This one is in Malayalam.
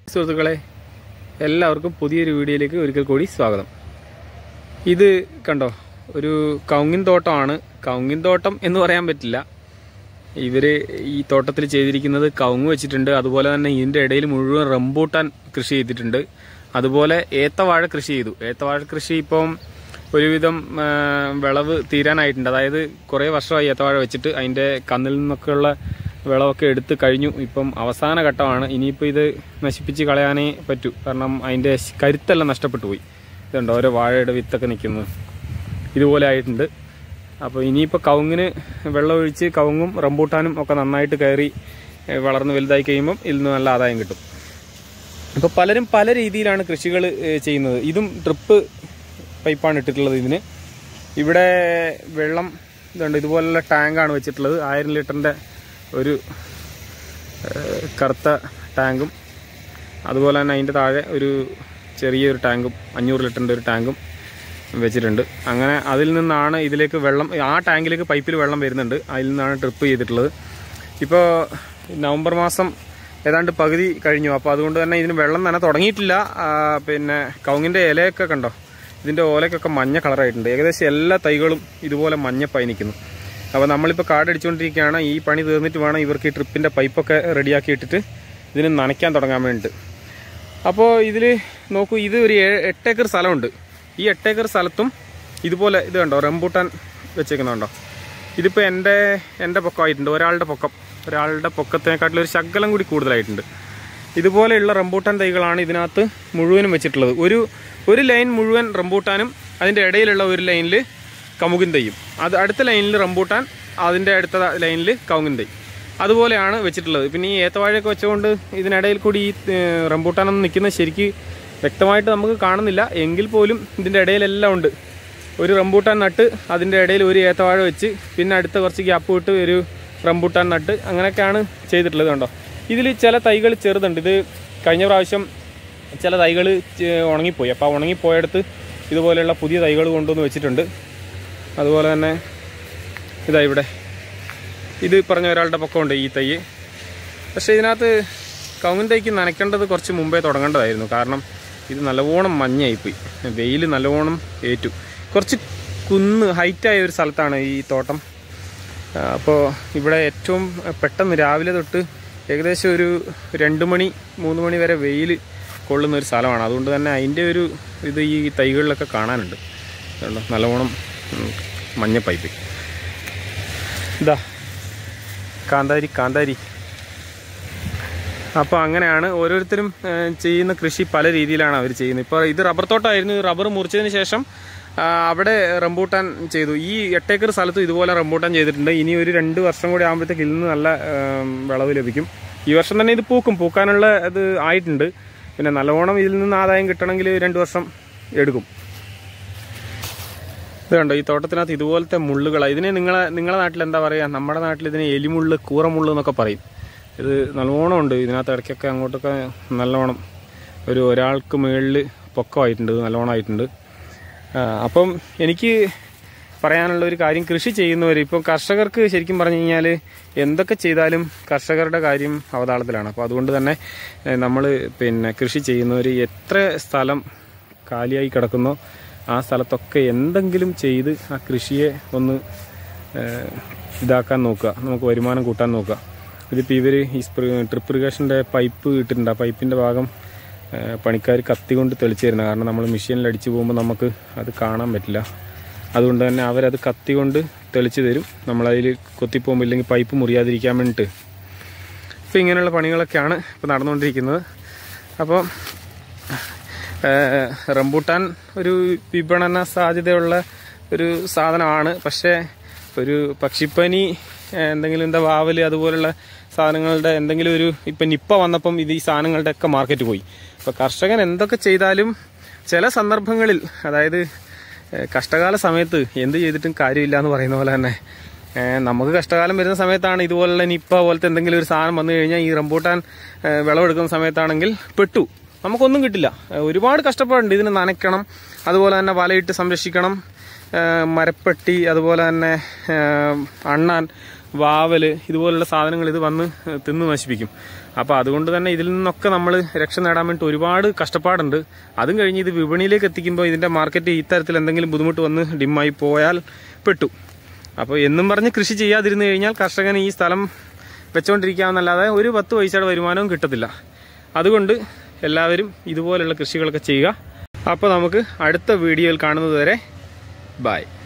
സുഹൃത്തുക്കളെ എല്ലാവർക്കും പുതിയൊരു വീഡിയോയിലേക്ക് ഒരിക്കൽ കൂടി സ്വാഗതം ഇത് കണ്ടോ ഒരു കൗങ്ങിൻ തോട്ടമാണ് കൗങ്ങിൻ തോട്ടം എന്ന് പറയാൻ പറ്റില്ല ഇവര് ഈ തോട്ടത്തിൽ ചെയ്തിരിക്കുന്നത് കവുങ്ങ് വെച്ചിട്ടുണ്ട് അതുപോലെ തന്നെ ഇതിന്റെ ഇടയിൽ മുഴുവൻ റംബൂട്ടാൻ കൃഷി ചെയ്തിട്ടുണ്ട് അതുപോലെ ഏത്തവാഴ കൃഷി ചെയ്തു ഏത്തവാഴ കൃഷി ഇപ്പം ഒരുവിധം ആ, വിളവ് തീരാനായിട്ടുണ്ട് അതായത് കുറേ വർഷമായി ഏത്തവാഴ വെച്ചിട്ട് അതിന്റെ കന്നിൽ നിന്നൊക്കെയുള്ള വിളവൊക്കെ എടുത്ത് കഴിഞ്ഞു ഇപ്പം അവസാന ഘട്ടമാണ് ഇനിയിപ്പോൾ ഇത് നശിപ്പിച്ച് കളയാനേ പറ്റൂ കാരണം അതിന്റെ കരുത്തെല്ലാം നഷ്ടപ്പെട്ടു പോയി ഇതുണ്ട് ഓരോ വാഴയുടെ വിത്തൊക്കെ നിൽക്കുന്നത് ഇതുപോലെ ആയിട്ടുണ്ട് അപ്പോൾ ഇനിയിപ്പോൾ കവുങ്ങിന് വെള്ളമൊഴിച്ച് കവുങ്ങും റംബൂട്ടാനും ഒക്കെ നന്നായിട്ട് കയറി ഏഹ്, വളർന്ന് വലുതായി കഴിയുമ്പം ഇതിൽ നിന്ന് നല്ല ആദായം കിട്ടും ഇപ്പോൾ പലരും പല രീതിയിലാണ് കൃഷികൾ ചെയ്യുന്നത് ഇതും ഡ്രിപ്പ് പൈപ്പാണ് ഇട്ടിട്ടുള്ളത് ഇതിന് ഇവിടെ വെള്ളം ഇതുണ്ട് ഇതുപോലുള്ള ടാങ്കാണ് വെച്ചിട്ടുള്ളത് ആയിരം ലിറ്ററിൻ്റെ ഒരു ഏഹ്, കറുത്ത ടാങ്കും അതുപോലെ തന്നെ അതിൻ്റെ താഴെ ഒരു ചെറിയൊരു ടാങ്കും അഞ്ഞൂറ് ലിറ്ററിൻ്റെ ഒരു ടാങ്കും വെച്ചിട്ടുണ്ട് അങ്ങനെ അതിൽ നിന്നാണ് ഇതിലേക്ക് വെള്ളം ആ ടാങ്കിലേക്ക് പൈപ്പിൽ വെള്ളം വരുന്നുണ്ട് അതിൽ നിന്നാണ് ട്രിപ്പ് ചെയ്തിട്ടുള്ളത് ഇപ്പോൾ നവംബർ മാസം ഏതാണ്ട് പകുതി കഴിഞ്ഞു അപ്പോൾ അതുകൊണ്ട് തന്നെ ഇതിന് വെള്ളം തന്നെ തുടങ്ങിയിട്ടില്ല ആ, പിന്നെ കവുങ്ങിൻ്റെ ഇലയൊക്കെ കണ്ടോ ഇതിൻ്റെ ഓലക്കൊക്കെ മഞ്ഞ കളറായിട്ടുണ്ട് ഏകദേശം എല്ലാ തൈകളും ഇതുപോലെ മഞ്ഞപ്പായി നിൽക്കുന്നു അപ്പോൾ നമ്മളിപ്പോൾ കാടടിച്ചുകൊണ്ടിരിക്കുകയാണ് ഈ പണി തീർന്നിട്ട് വേണം ഇവർക്ക് ഈ ട്രിപ്പിൻ്റെ പൈപ്പൊക്കെ റെഡിയാക്കി ഇട്ടിട്ട് ഇതിന് നനയ്ക്കാൻ തുടങ്ങാൻ വേണ്ടിയിട്ട് അപ്പോൾ ഇതിൽ നോക്കൂ ഇത് ഒരു ഏഴ് എട്ടേക്കർ സ്ഥലമുണ്ട് ഈ എട്ടേക്കർ സ്ഥലത്തും ഇതുപോലെ ഇത് കണ്ടോ റംബൂട്ടാൻ വെച്ചേക്കുന്നുണ്ടോ ഇതിപ്പോൾ എൻ്റെ എൻ്റെ പൊക്കമായിട്ടുണ്ട് ഒരാളുടെ പൊക്കം ഒരാളുടെ പൊക്കത്തിനെക്കാട്ടിലും ഒരു ശകലം കൂടി കൂടുതലായിട്ടുണ്ട് ഇതുപോലെയുള്ള റംബൂട്ടാൻ തൈകളാണ് ഇതിനകത്ത് മുഴുവനും വെച്ചിട്ടുള്ളത് ഒരു ഒരു ലൈൻ മുഴുവൻ റംബൂട്ടാനും അതിൻ്റെ ഇടയിലുള്ള ഒരു ലൈനിൽ കമുകിൻ തൈയും അത് അടുത്ത ലൈനിൽ റംബൂട്ടാൻ അതിൻ്റെ അടുത്ത ലൈനിൽ കവുങ്ങിൻ തൈ അതുപോലെയാണ് വെച്ചിട്ടുള്ളത് പിന്നെ ഈ ഏത്തവാഴയൊക്കെ വെച്ചുകൊണ്ട് ഇതിനിടയിൽ കൂടി ഈ ഏഹ്, റംബൂട്ടാനൊന്നും നിൽക്കുന്നത് ശരിക്ക് വ്യക്തമായിട്ട് നമുക്ക് കാണുന്നില്ല എങ്കിൽ പോലും ഇതിൻ്റെ ഇടയിലെല്ലാം ഉണ്ട് ഒരു റംബൂട്ടാൻ നട്ട് അതിൻ്റെ ഇടയിൽ ഒരു ഏത്തവാഴ വെച്ച് പിന്നെ അടുത്ത കുറച്ച് ഗ്യാപ്പ് വിട്ട് ഒരു റംബൂട്ടാൻ നട്ട് അങ്ങനെയൊക്കെയാണ് ചെയ്തിട്ടുള്ളത് കണ്ടോ ഇതിൽ ചില തൈകൾ ചെറുതുണ്ട് ഇത് കഴിഞ്ഞ പ്രാവശ്യം ചില തൈകൾ ഉണങ്ങിപ്പോയി അപ്പോൾ ആ ഉണങ്ങിപ്പോയടുത്ത് ഇതുപോലെയുള്ള പുതിയ തൈകൾ കൊണ്ടുവന്ന് വെച്ചിട്ടുണ്ട് അതുപോലെ തന്നെ ഇതാ ഇവിടെ ഇത് പറഞ്ഞ ഒരാളുടെ പൊക്കമുണ്ട് ഈ തൈ പക്ഷേ ഇതിനകത്ത് കവുങ്ങിൻ തൈക്ക് നനയ്ക്കേണ്ടത് കുറച്ച് മുമ്പേ തുടങ്ങേണ്ടതായിരുന്നു കാരണം ഇത് നല്ലവണ്ണം മഞ്ഞായിപ്പോയി വെയിൽ നല്ലവണ്ണം ഏറ്റു കുറച്ച് കുന്ന് ഹൈറ്റായ ഒരു സ്ഥലത്താണ് ഈ തോട്ടം അപ്പോൾ ഇവിടെ ഏറ്റവും പെട്ടെന്ന് രാവിലെ തൊട്ട് ഏകദേശം ഒരു രണ്ട് മണി മൂന്ന് മണി വരെ വെയിൽ കൊള്ളുന്ന ഒരു സ്ഥലമാണ് അതുകൊണ്ട് തന്നെ അതിൻ്റെ ഒരു ഇത് ഈ തൈകളിലൊക്കെ കാണാനുണ്ട് കണ്ടോ നല്ലവണ്ണം ഉം, മഞ്ഞ പൈപ്പ് ഇതാ കാന്താരി കാന്താരി അപ്പോൾ അങ്ങനെയാണ് ഓരോരുത്തരും ഏഹ്, ചെയ്യുന്ന കൃഷി പല രീതിയിലാണ് അവർ ചെയ്യുന്നത് ഇപ്പോൾ ഇത് റബ്ബർ തോട്ടമായിരുന്നു ഈ റബ്ബർ മുറിച്ചതിന് ശേഷം ആ, അവിടെ റംബൂട്ടാൻ ചെയ്തു ഈ എട്ടേക്കർ സ്ഥലത്ത് ഇതുപോലെ റംബൂട്ടാൻ ചെയ്തിട്ടുണ്ട് ഇനി ഒരു രണ്ട് വർഷം കൂടി ആകുമ്പോഴത്തേക്ക് ഇതിൽ നിന്ന് നല്ല ഏം, വിളവ് ലഭിക്കും ഈ വർഷം തന്നെ ഇത് പൂക്കും പൂക്കാനുള്ള ഇത് ആയിട്ടുണ്ട് പിന്നെ നല്ലവണ്ണം ഇതിൽ നിന്ന് ആദായം കിട്ടണമെങ്കിൽ രണ്ട് വർഷം എടുക്കും ഇത് കണ്ടോ ഈ തോട്ടത്തിനകത്ത് ഇതുപോലത്തെ മുള്ളുകളാണ് ഇതിനെ നിങ്ങളെ നിങ്ങളെ നാട്ടിൽ എന്താ പറയുക നമ്മുടെ നാട്ടിൽ ഇതിനെ എലിമുള്ള് കൂറമുള്ള് എന്നൊക്കെ പറയും ഇത് നല്ലോണം ഉണ്ട് ഇതിനകത്ത് ഇടയ്ക്കൊക്കെ അങ്ങോട്ടൊക്കെ നല്ലോണം ഒരു ഒരാൾക്ക് മുകളിൽ പൊക്കമായിട്ടുണ്ട് ഇത് നല്ലോണം ആയിട്ടുണ്ട് ആ, അപ്പം എനിക്ക് പറയാനുള്ള ഒരു കാര്യം കൃഷി ചെയ്യുന്നവർ ഇപ്പം കർഷകർക്ക് ശരിക്കും പറഞ്ഞു കഴിഞ്ഞാൽ എന്തൊക്കെ ചെയ്താലും കർഷകരുടെ കാര്യം അവതാളത്തിലാണ് അപ്പോൾ അതുകൊണ്ട് തന്നെ നമ്മൾ പിന്നെ കൃഷി ചെയ്യുന്നവർ എത്ര സ്ഥലം കാലിയായി കിടക്കുന്നോ ആ സ്ഥലത്തൊക്കെ എന്തെങ്കിലും ചെയ്ത് ആ കൃഷിയെ ഒന്ന് ഏഹ്, ഇതാക്കാൻ നോക്കുക നമുക്ക് വരുമാനം കൂട്ടാൻ നോക്കുക ഇതിപ്പോൾ ഇവർ ഈ ട്രിപ്പ് ഇറിഗേഷൻ്റെ പൈപ്പ് ഇട്ടിട്ടുണ്ട് ആ പൈപ്പിൻ്റെ ഭാഗം പണിക്കാർ കത്തി കൊണ്ട് തെളിച്ച് തരുന്നത് കാരണം നമ്മൾ മെഷീനിൽ അടിച്ചു പോകുമ്പോൾ നമുക്ക് അത് കാണാൻ പറ്റില്ല അതുകൊണ്ട് തന്നെ അവരത് കത്തി കൊണ്ട് തെളിച്ച് തരും നമ്മളതിൽ കൊത്തിപ്പോകുമ്പോൾ ഇല്ലെങ്കിൽ പൈപ്പ് മുറിയാതിരിക്കാൻ വേണ്ടിയിട്ട് ഇപ്പോൾ ഇങ്ങനെയുള്ള പണികളൊക്കെയാണ് ഇപ്പോൾ നടന്നുകൊണ്ടിരിക്കുന്നത് അപ്പോൾ ഏഹ്, റംബൂട്ടാൻ ഒരു വിപണന സാധ്യതയുള്ള ഒരു സാധനമാണ് പക്ഷേ ഒരു പക്ഷിപ്പനി ഏഹ്, എന്തെങ്കിലും എന്താ വാവല് അതുപോലുള്ള സാധനങ്ങളുടെ എന്തെങ്കിലും ഒരു ഇപ്പം നിപ്പ വന്നപ്പം ഇത് ഈ സാധനങ്ങളുടെ ഒക്കെ മാർക്കറ്റ് പോയി അപ്പോൾ കർഷകൻ എന്തൊക്കെ ചെയ്താലും ചില സന്ദർഭങ്ങളിൽ അതായത് ഏഹ്, കഷ്ടകാല സമയത്ത് എന്ത് ചെയ്തിട്ടും കാര്യമില്ല എന്ന് പറയുന്ന പോലെ തന്നെ ഏഹ്, നമുക്ക് കഷ്ടകാലം വരുന്ന സമയത്താണ് ഇതുപോലുള്ള നിപ്പ പോലത്തെ എന്തെങ്കിലും ഒരു സാധനം വന്നു കഴിഞ്ഞാൽ ഈ റംബൂട്ടാൻ ഏഹ്, വിളവെടുക്കുന്ന സമയത്താണെങ്കിൽ പെട്ടു നമുക്കൊന്നും കിട്ടില്ല ഏഹ്, ഒരുപാട് കഷ്ടപ്പാടുണ്ട് ഇതിന് നനയ്ക്കണം അതുപോലെ തന്നെ വലയിട്ട് സംരക്ഷിക്കണം ഏഹ്, മരപ്പെട്ടി അതുപോലെ തന്നെ ഏഹ്, അണ്ണാൻ വാവല് ഇതുപോലുള്ള സാധനങ്ങൾ ഇത് വന്ന് തിന്ന് നശിപ്പിക്കും അപ്പോൾ അതുകൊണ്ട് തന്നെ ഇതിൽ നിന്നൊക്കെ നമ്മൾ രക്ഷ നേടാൻ വേണ്ടി ഒരുപാട് കഷ്ടപ്പാടുണ്ട് അതും കഴിഞ്ഞ് ഇത് വിപണിയിലേക്ക് എത്തിക്കുമ്പോൾ ഇതിൻ്റെ മാർക്കറ്റ് ഈ തരത്തിൽ എന്തെങ്കിലും ബുദ്ധിമുട്ട് വന്ന് ഡിമ്മായി പോയാൽ പെട്ടു അപ്പോൾ എന്നും പറഞ്ഞ് കൃഷി ചെയ്യാതിരുന്നു കഴിഞ്ഞാൽ കർഷകന് ഈ സ്ഥലം വെച്ചുകൊണ്ടിരിക്കാമെന്നല്ലാതെ ഒരു പത്ത് പൈസയുടെ വരുമാനവും കിട്ടത്തില്ല അതുകൊണ്ട് എല്ലാവരും ഇതുപോലുള്ള കൃഷികളൊക്കെ ചെയ്യുക അപ്പോൾ നമുക്ക് അടുത്ത വീഡിയോയിൽ കാണുന്നത് വരെ ബായ്